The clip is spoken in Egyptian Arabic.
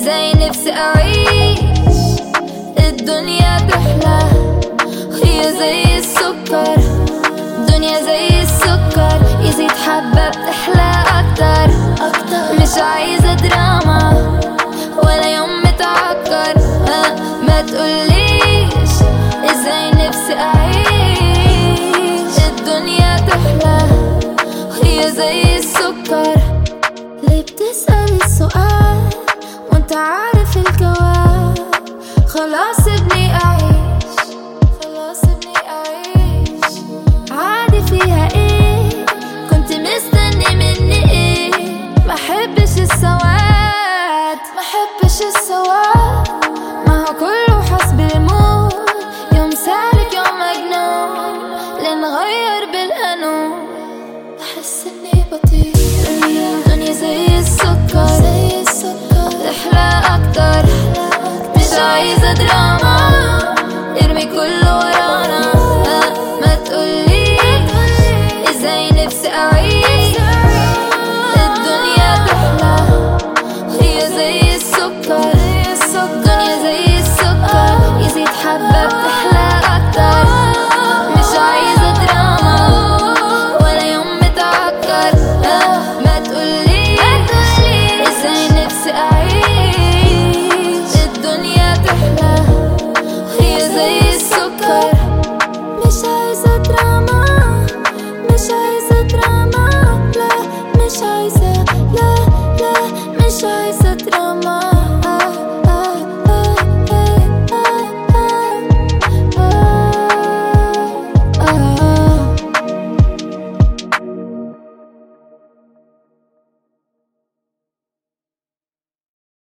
ازاي نفسي اعيش الدنيا تحلى هي زي السكر الدنيا زي السكر يزيد حبة بتحلى أكتر مش عايزة دراما ولا يوم متعكر آه، ما تقوليش ازاي نفسي أعيش الدنيا تحلى هي زي السكر ليه بتسأل السؤال وانت عارف الجواب خلاص ابني أعيش خلاص ابني أعيش عادي فيها ايه كنت مستني مني ايه ما حبش السواد